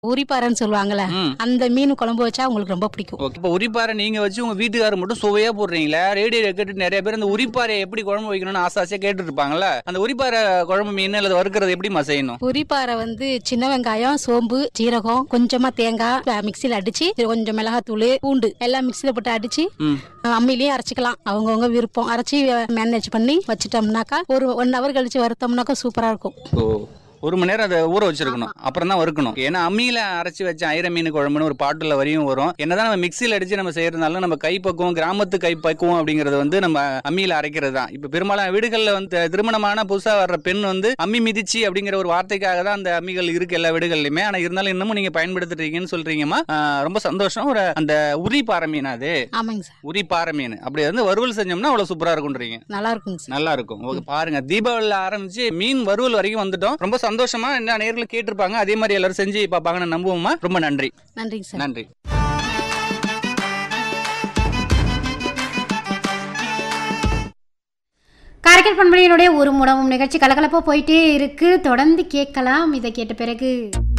உரிப்பாறைன்னு சொல்லுவாங்கல்ல ம். அந்த மீன் குழம்பு வச்சா உங்களுக்கு ரொம்ப பிடிக்கும் ஓகே இப்போ உரிப்பாறை நீங்க வச்சு உங்க வீட்டுக்காரர் மட்டும் சுவையா போடுறீங்களா ரேடியோ கேட்டு நிறைய பேர் அந்த உரிப்பாறையை எப்படி குழம்பு வைக்கணும்னு ஆசை ஆசையா கேட்டு இருப்பாங்கல்ல அந்த உரிப்பாறை குழம்பு மீன் அல்லது வறுக்கிறது எப்படிமா செய்யணும் உரிப்பாறை வந்து சின்ன வெங்காயம் சோம்பு ஜீரகம் கொஞ்சமா தேங்காய் அஹ் மிக்சியில அடிச்சு கொஞ்சம் மிளகாத்தூள் பூண்டு எல்லாம் மிக்சியில போட்டு அடிச்சு ம் அஹ் அம்மிலையும் அரைச்சிக்கலாம் அவங்கவுங்க விருப்பம் அரைச்சி மேனேஜ் பண்ணி வச்சுட்டோம்னாக்கா ஒரு ஒன் ஹவர் கழிச்சு வறுத்தோம்னாக்கா சூப்பரா இருக்கும் ஓ ஒரு மணி நேரம் அதை ஊற வச்சிருக்கணும் அப்புறம் தான் வறுக்கணும் ஏன்னா அம்மியில அரைச்சி வச்ச ஐர மீன் குழம்புன்னு ஒரு பாட்டுல வரியும் வரும் என்னதான் நம்ம மிக்சியில் அடிச்சு நம்ம செய்யறதுனால நம்ம கைப்பக்குவம் கிராமத்து கைப்பக்குவம் அப்படிங்கறது வந்து நம்ம அம்மியில அரைக்கிறது தான் இப்ப பெரும்பாலான வீடுகள்ல வந்து திருமணமான புதுசா வர்ற பெண் வந்து அம்மி மிதிச்சு அப்படிங்கிற ஒரு வார்த்தைக்காக தான் அந்த அம்மிகள் இருக்கு எல்லா வீடுகள்லயுமே ஆனா இருந்தாலும் இன்னமும் நீங்க பயன்படுத்துறீங்கன்னு சொல்றீங்கம்மா ஆஹ் ரொம்ப சந்தோஷம் ஒரு அந்த உரி பாறை மீன் அது ஆமாங்க சார் உரி பாறை மீன் அப்படி வந்து வறுவல் செஞ்சோம்னா அவ்வளவு சூப்பரா இருக்கும்ன்றீங்க நல்லா இருக்குங்க சார் நல்லா இருக்கும் ஓகே பாருங்க தீபாவளில ஆரம்பிச்சு மீன் வறுவல் வரைக்கும் வந்துட்டோம் ரொம்ப சந்தோஷமா என்ன நேர்ல கேட்டிருப்பாங்க அதே மாதிரி எல்லாரும் செஞ்சு பார்ப்பாங்கன்னு நம்புவோமா ரொம்ப நன்றி நன்றிங்க சார் நன்றி காரைக்கால் பண்பலையினுடைய ஒரு முடவும் நிகழ்ச்சி கலகலப்பாக போயிட்டே இருக்கு தொடர்ந்து கேட்கலாம் இதை கேட்ட பிறகு